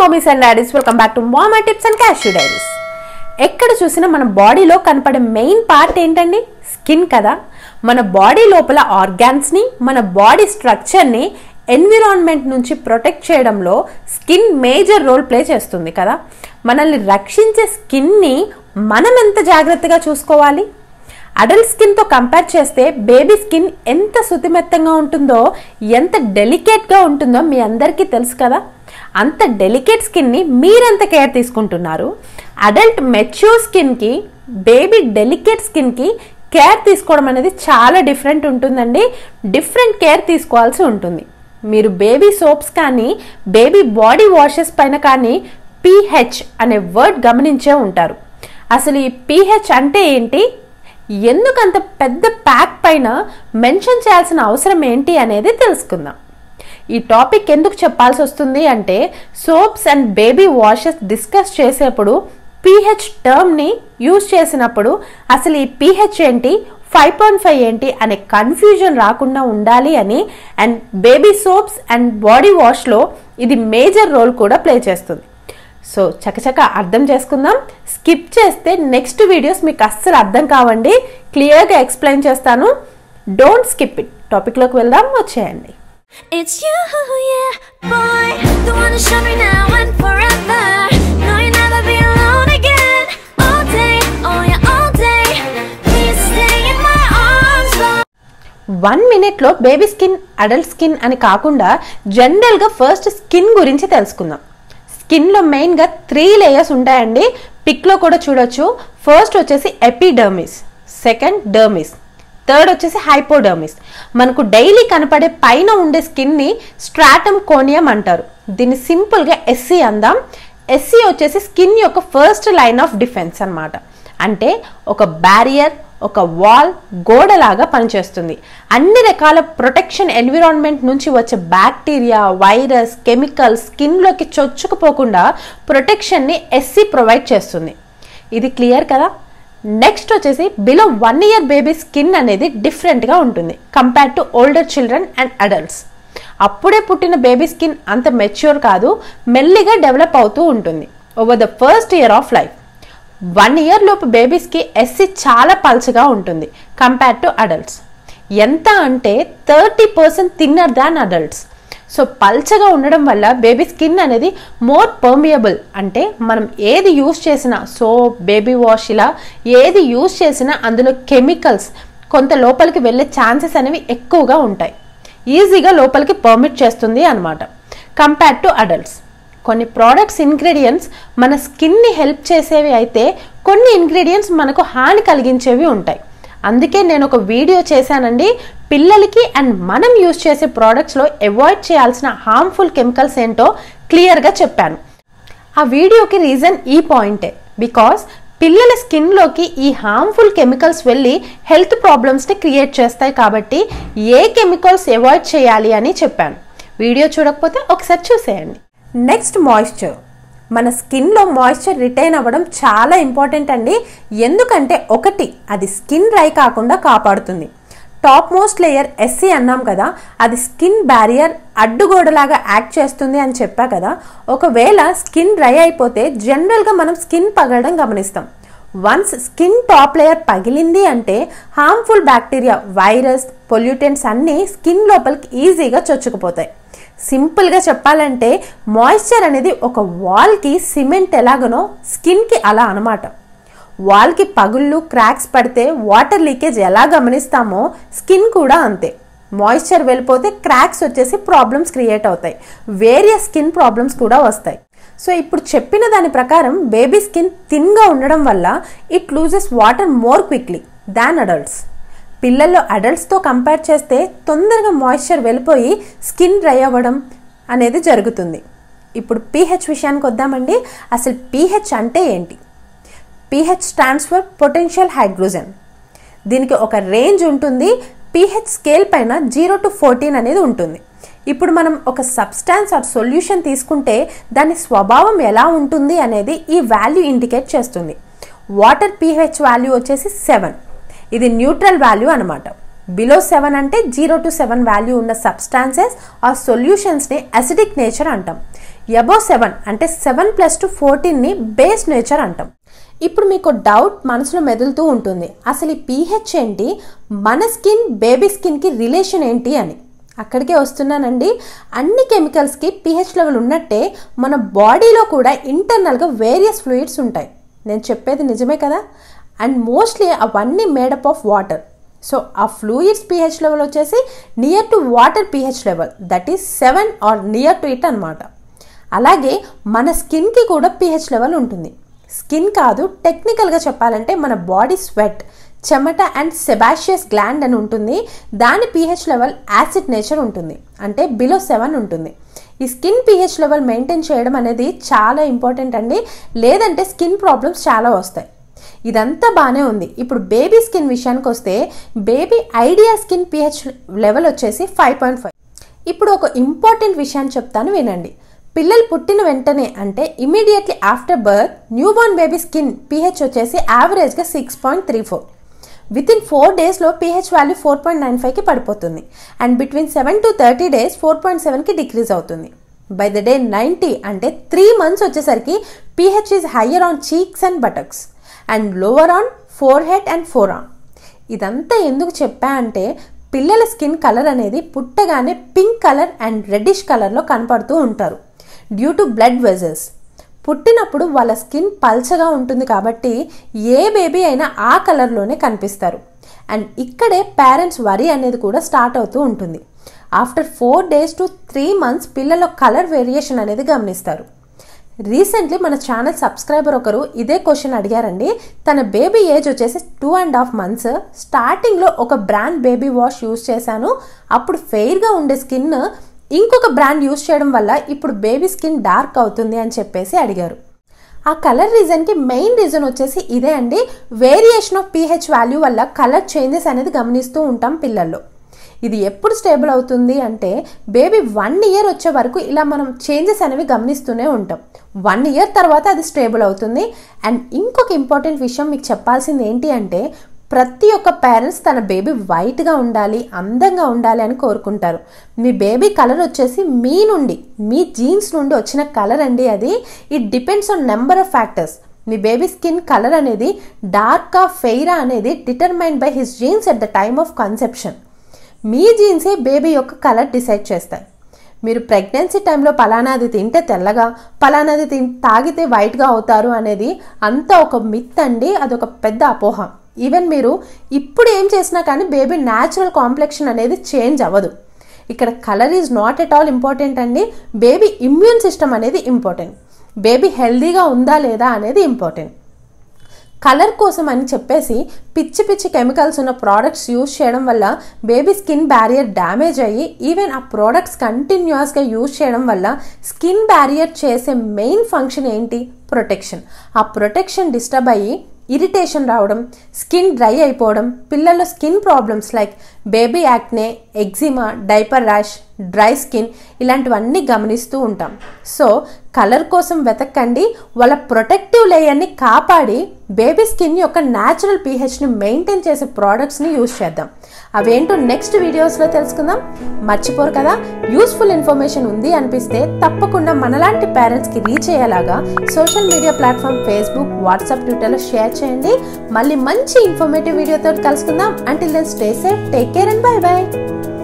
Mummies and daddies welcome back to mama tips and cashew diaries ఎక్కడ చూసినా మన బాడీలో కనపడే మెయిన్ పార్ట్ ఏంటండి స్కిన్ కదా మన బాడీ లోపల ఆర్గాన్స్ని మన బాడీ స్ట్రక్చర్ని ఎన్విరాన్మెంట్ నుంచి ప్రొటెక్ట్ చేయడంలో స్కిన్ మేజర్ రోల్ ప్లే చేస్తుంది కదా మనల్ని రక్షించే స్కిన్ని మనం ఎంత జాగ్రత్తగా చూసుకోవాలి అడల్ట్ స్కిన్తో కంపేర్ చేస్తే బేబీ స్కిన్ ఎంత శుతిమెత్తంగా ఉంటుందో ఎంత డెలికేట్గా ఉంటుందో మీ అందరికీ తెలుసు కదా అంత డెలికేట్ స్కిన్ని మీరెంత కేర్ తీసుకుంటున్నారు అడల్ట్ మెచ్యూర్ స్కిన్కి బేబీ డెలికేట్ స్కిన్కి కేర్ తీసుకోవడం అనేది చాలా డిఫరెంట్ ఉంటుందండి డిఫరెంట్ కేర్ తీసుకోవాల్సి ఉంటుంది మీరు బేబీ సోప్స్ కానీ బేబీ బాడీ వాషెస్ పైన కానీ పీహెచ్ అనే వర్డ్ గమనించే ఉంటారు అసలు ఈ పీహెచ్ అంటే ఏంటి ఎందుకంత పెద్ద ప్యాక్ పైన మెన్షన్ చేయాల్సిన అవసరం ఏంటి అనేది తెలుసుకుందాం ఈ టాపిక్ ఎందుకు చెప్పాల్సి వస్తుంది అంటే soaps and baby washes discuss చేసేప్పుడు పీహెచ్ టర్మ్ని యూజ్ చేసినప్పుడు అసలు ఈ పీహెచ్ ఏంటి ఫైవ్ పాయింట్ ఫైవ్ ఏంటి అనే కన్ఫ్యూజన్ రాకుండా ఉండాలి అని and baby soaps and body వాష్లో ఇది మేజర్ రోల్ కూడా ప్లే చేస్తుంది సో చకచక అర్థం చేసుకుందాం స్కిప్ చేస్తే నెక్స్ట్ వీడియోస్ మీకు అస్సలు అర్థం కావండి క్లియర్గా ఎక్స్ప్లెయిన్ చేస్తాను డోంట్ స్కిప్ ఇట్ టాపిక్లోకి వెళ్దాం వచ్చేయండి It's you, yeah, boy. The one to show me now and forever. No, you'll never be alone again. All day, oh yeah, all day. Please stay in my arms, boy. One మినిట్లో baby skin adult skin అని కాకుండా జనరల్గా first skin గురించి తెలుసుకుందాం స్కిన్లో మెయిన్గా three layers ఉంటాయండి పిక్లో కూడా చూడొచ్చు ఫస్ట్ వచ్చేసి ఎపిడర్మిస్ సెకండ్ డర్మిస్ థర్డ్ వచ్చేసి హైపోడర్మిస్ మనకు డైలీ కనపడే పైన ఉండే స్కిన్ని స్ట్రాటమ్ కోనియం అంటారు దీన్ని సింపుల్గా ఎస్సీ అందాం ఎస్సీ వచ్చేసి స్కిన్ యొక్క ఫస్ట్ లైన్ ఆఫ్ డిఫెన్స్ అన్నమాట అంటే ఒక బ్యారియర్ ఒక వాల్ గోడలాగా పనిచేస్తుంది అన్ని రకాల ప్రొటెక్షన్ ఎన్విరాన్మెంట్ నుంచి వచ్చే బ్యాక్టీరియా వైరస్ కెమికల్స్ స్కిన్లోకి చొచ్చుకుపోకుండా ప్రొటెక్షన్ని ఎస్సీ ప్రొవైడ్ చేస్తుంది ఇది క్లియర్ కదా నెక్స్ట్ వచ్చేసి below one year baby skin అనేది డిఫరెంట్గా ఉంటుంది compare to older children and adults అప్పుడే పుట్టిన బేబీ స్కిన్ అంత మెచ్యూర్ కాదు మెల్లిగా డెవలప్ అవుతూ ఉంటుంది over the first year of life one year లోపు బేబీస్కి ఎస్సీ చాలా పల్చగా ఉంటుంది కంపేర్ టు అడల్ట్స్ ఎంత అంటే thirty percent thinner than adults so పల్చగా ఉండడం వల్ల బేబీ స్కిన్ అనేది మోర్ పర్మియబుల్ అంటే మనం ఏది యూస్ చేసినా సోప్ బేబీ వాష్ ఇలా ఏది యూస్ చేసినా అందులో కెమికల్స్ కొంత లోపలికి వెళ్ళే ఛాన్సెస్ అనేవి ఎక్కువగా ఉంటాయి ఈజీగా లోపలికి పర్మిట్ చేస్తుంది అనమాట కంపేర్ టు అడల్ట్స్ కొన్ని ప్రోడక్ట్స్ ఇంగ్రీడియంట్స్ మన స్కిన్ని హెల్ప్ చేసేవి అయితే కొన్ని ఇంగ్రీడియంట్స్ మనకు హాని కలిగించేవి ఉంటాయి అందుకే నేను ఒక వీడియో చేశానండి పిల్లలకి అండ్ మనం యూజ్ చేసే ప్రోడక్ట్స్లో అవాయిడ్ చేయాల్సిన హార్మ్ఫుల్ కెమికల్స్ ఏంటో క్లియర్గా చెప్పాను ఆ వీడియోకి రీజన్ ఈ పాయింటే బికాస్ పిల్లల స్కిన్లోకి ఈ హార్మ్ఫుల్ కెమికల్స్ వెళ్ళి హెల్త్ ప్రాబ్లమ్స్ని క్రియేట్ చేస్తాయి కాబట్టి ఏ కెమికల్స్ అవాయిడ్ చేయాలి అని చెప్పాను వీడియో చూడకపోతే ఒకసారి చూసేయండి నెక్స్ట్ మాయిశ్చర్ మన స్కిన్లో మాయిశ్చర్ రిటైన్ అవ్వడం చాలా ఇంపార్టెంట్ అండి ఎందుకంటే ఒకటి అది స్కిన్ డ్రై కాకుండా కాపాడుతుంది టాప్ మోస్ట్ లేయర్ ఎస్సీ అన్నాం కదా అది స్కిన్ బ్యారియర్ అడ్డుగోడలాగా యాక్ట్ చేస్తుంది అని చెప్పా కదా ఒకవేళ స్కిన్ డ్రై అయిపోతే జనరల్గా మనం స్కిన్ పగలడం గమనిస్తాం వన్స్ స్కిన్ టాప్ లేయర్ పగిలింది అంటే హార్మ్ఫుల్ బ్యాక్టీరియా వైరస్ పొల్యూటెంట్స్ అన్నీ స్కిన్ లోపలికి ఈజీగా చొచ్చుకుపోతాయి సింపుల్గా చెప్పాలంటే మాయిశ్చర్ అనేది ఒక వాల్కి సిమెంట్ ఎలాగనో స్కిన్కి అలా అనమాట వాల్కి పగుళ్ళు క్రాక్స్ పడితే వాటర్ లీకేజ్ ఎలా గమనిస్తామో స్కిన్ కూడా అంతే మాయిశ్చర్ వెళ్ళిపోతే క్రాక్స్ వచ్చేసి ప్రాబ్లమ్స్ క్రియేట్ అవుతాయి వేరియస్ స్కిన్ ప్రాబ్లమ్స్ కూడా వస్తాయి సో ఇప్పుడు చెప్పిన దాని ప్రకారం బేబీ స్కిన్ థిన్గా ఉండడం వల్ల it loses water more quickly than adults పిల్లల్లో అడల్ట్స్తో కంపేర్ చేస్తే తొందరగా మాయిశ్చర్ వెళ్ళిపోయి స్కిన్ డ్రై అవ్వడం అనేది జరుగుతుంది ఇప్పుడు పీహెచ్ విషయానికి వద్దామండి అసలు పీహెచ్ అంటే ఏంటి pH stands for potential hydrogen దీనికి ఒక రేంజ్ ఉంటుంది పీహెచ్ స్కేల్ పైన జీరో టు ఫోర్టీన్ అనేది ఉంటుంది ఇప్పుడు మనం ఒక సబ్స్టాన్స్ ఆర్ సొల్యూషన్ తీసుకుంటే దాని స్వభావం ఎలా ఉంటుంది అనేది ఈ వాల్యూ ఇండికేట్ చేస్తుంది వాటర్ పీహెచ్ వాల్యూ వచ్చేసి సెవెన్ ఇది న్యూట్రల్ వాల్యూ అనమాట బిలో సెవెన్ అంటే జీరో టు సెవెన్ వాల్యూ ఉన్న సబ్స్టాన్సెస్ ఆ సొల్యూషన్స్ని అసిడిక్ నేచర్ అంటాం ఎబో సెవెన్ అంటే సెవెన్ ప్లస్ టు ఫోర్టీన్ని బేస్ నేచర్ అంటాం ఇప్పుడు మీకు డౌట్ మనసులో మెదులుతూ ఉంటుంది అసలు ఈ పీహెచ్ ఏంటి మన స్కిన్ బేబీ స్కిన్కి రిలేషన్ ఏంటి అని అక్కడికే వస్తున్నానండి అన్ని కెమికల్స్కి పీహెచ్ లెవెల్ ఉన్నట్టే మన బాడీలో కూడా ఇంటర్నల్గా వేరియస్ ఫ్లూయిడ్స్ ఉంటాయి నేను చెప్పేది నిజమే కదా అండ్ మోస్ట్లీ అవన్నీ మేడప్ ఆఫ్ వాటర్ సో ఆ ఫ్లూయిడ్స్ పీహెచ్ లెవెల్ వచ్చేసి near to water pH level that is seven or near to it అనమాట అలాగే మన స్కిన్కి కూడా పీహెచ్ లెవెల్ ఉంటుంది స్కిన్ కాదు టెక్నికల్గా చెప్పాలంటే మన బాడీ స్వెట్ చెమట అండ్ సెబాషియస్ గ్లాండ్ అని ఉంటుంది దాని పీహెచ్ లెవెల్ యాసిడ్ నేచర్ ఉంటుంది అంటే బిలో సెవెన్ ఉంటుంది ఈ స్కిన్ పీహెచ్ లెవెల్ మెయింటైన్ చేయడం అనేది చాలా ఇంపార్టెంట్ అండి లేదంటే స్కిన్ ప్రాబ్లమ్స్ చాలా వస్తాయి ఇదంతా బాగానే ఉంది ఇప్పుడు బేబీ స్కిన్ విషయానికి వస్తే baby idea skin pH level వచ్చేసి ఫైవ్ పాయింట్ ఫైవ్ ఇప్పుడు ఒక ఇంపార్టెంట్ విషయాన్ని చెప్తాను వినండి పిల్లలు పుట్టిన వెంటనే అంటే immediately after birth newborn baby skin pH వచ్చేసి యావరేజ్గా six point three four within four డేస్లో pH value four point nine ఫైవ్కి పడిపోతుంది and between seven to thirty days four point సెవెన్కి డిక్రీజ్ అవుతుంది బై ద డే నైంటీ అంటే three months వచ్చేసరికి pH is higher on cheeks and buttocks and lower on forehead and forearm ఇదంతా ఎందుకు చెప్పా అంటే పిల్లల స్కిన్ కలర్ అనేది పుట్టగానే పింక్ కలర్ అండ్ రెడ్డిష్ కలర్లో కనపడుతూ ఉంటారు డ్యూ టు బ్లడ్ వెజల్స్ పుట్టినప్పుడు వాళ్ళ స్కిన్ పల్చగా ఉంటుంది కాబట్టి ఏ బేబీ అయినా ఆ కలర్లోనే కనిపిస్తారు అండ్ ఇక్కడే పేరెంట్స్ వరి అనేది కూడా స్టార్ట్ అవుతూ ఉంటుంది after four days to three months పిల్లల కలర్ వేరియేషన్ అనేది గమనిస్తారు రీసెంట్లీ మన ఛానల్ సబ్స్క్రైబర్ ఒకరు ఇదే క్వశ్చన్ అడిగారండి తన బేబీ ఏజ్ వచ్చేసి టూ అండ్ హాఫ్ మంత్స్ స్టార్టింగ్లో ఒక బ్రాండ్ బేబీ వాష్ యూస్ చేశాను అప్పుడు ఫెయిర్గా ఉండే స్కిన్ ఇంకొక బ్రాండ్ యూస్ చేయడం వల్ల ఇప్పుడు బేబీ స్కిన్ డార్క్ అవుతుంది అని చెప్పేసి అడిగారు ఆ కలర్ రీజన్కి మెయిన్ రీజన్ వచ్చేసి ఇదే అండి వేరియేషన్ ఆఫ్ పీహెచ్ వాల్యూ వల్ల కలర్ చేంజెస్ అనేది గమనిస్తూ ఉంటాం పిల్లల్లో ఇది ఎప్పుడు స్టేబుల్ అవుతుంది అంటే బేబీ వన్ ఇయర్ వచ్చే వరకు ఇలా మనం చేంజెస్ అనేవి గమనిస్తూనే ఉంటాం వన్ ఇయర్ తర్వాత అది స్టేబుల్ అవుతుంది అండ్ ఇంకొక ఇంపార్టెంట్ విషయం మీకు చెప్పాల్సింది ఏంటి అంటే ప్రతి ఒక్క పేరెంట్స్ తన బేబీ వైట్గా ఉండాలి అందంగా ఉండాలి అని కోరుకుంటారు మీ బేబీ కలర్ వచ్చేసి మీ నుండి మీ జీన్స్ నుండి వచ్చిన కలర్ అండి అది it depends on number of factors మీ బేబీ స్కిన్ కలర్ అనేది డార్కా ఫెయిరా అనేది determined by his genes at the time of conception మీ జీన్సే బేబీ యొక్క కలర్ డిసైడ్ చేస్తాయి మీరు ప్రెగ్నెన్సీ టైంలో పలానాది తింటే తెల్లగా పలానాది తి తాగితే వైట్గా అవుతారు అనేది అంతా ఒక మిత్ అండి అదొక పెద్ద అపోహ ఈవెన్ మీరు ఇప్పుడు ఏం చేసినా కానీ బేబీ న్యాచురల్ కాంప్లెక్షన్ అనేది చేంజ్ అవ్వదు ఇక్కడ colour is not at all important అండి బేబీ ఇమ్యూన్ సిస్టమ్ అనేది ఇంపార్టెంట్ బేబీ హెల్దీగా ఉందా లేదా అనేది ఇంపార్టెంట్ కలర్ కోసం అని చెప్పేసి పిచ్చి పిచ్చి కెమికల్స్ ఉన్న ప్రోడక్ట్స్ యూజ్ చేయడం వల్ల బేబీ స్కిన్ బ్యారియర్ డ్యామేజ్ అయ్యి ఈవెన్ ఆ ప్రోడక్ట్స్ కంటిన్యూస్గా యూజ్ చేయడం వల్ల స్కిన్ బ్యారియర్ చేసే మెయిన్ ఫంక్షన్ ఏంటి ప్రొటెక్షన్ ఆ ప్రొటెక్షన్ డిస్టర్బ్ అయ్యి ఇరిటేషన్ రావడం స్కిన్ డ్రై అయిపోవడం పిల్లల్లో skin problems like baby acne eczema diaper rash dry skin ఇలాంటివన్నీ గమనిస్తూ ఉంటాం సో కలర్ కోసం వెతకండి వాళ్ళ ప్రొటెక్టివ్ లేయర్ని కాపాడి బేబీ స్కిన్ యొక్క న్యాచురల్ పీహెచ్ని మెయింటైన్ చేసే ప్రోడక్ట్స్ని యూజ్ చేద్దాం అవేంటో నెక్స్ట్ వీడియోస్లో తెలుసుకుందాం మర్చిపోరు కదా యూస్ఫుల్ ఇన్ఫర్మేషన్ ఉంది అనిపిస్తే తప్పకుండా మనలాంటి పేరెంట్స్కి రీచ్ అయ్యేలాగా social media platform Facebook WhatsApp ట్విట్టర్లో షేర్ చేయండి మళ్ళీ మంచి ఇన్ఫర్మేటివ్ వీడియోతో కలుసుకుందాం until then stay safe take care and bye by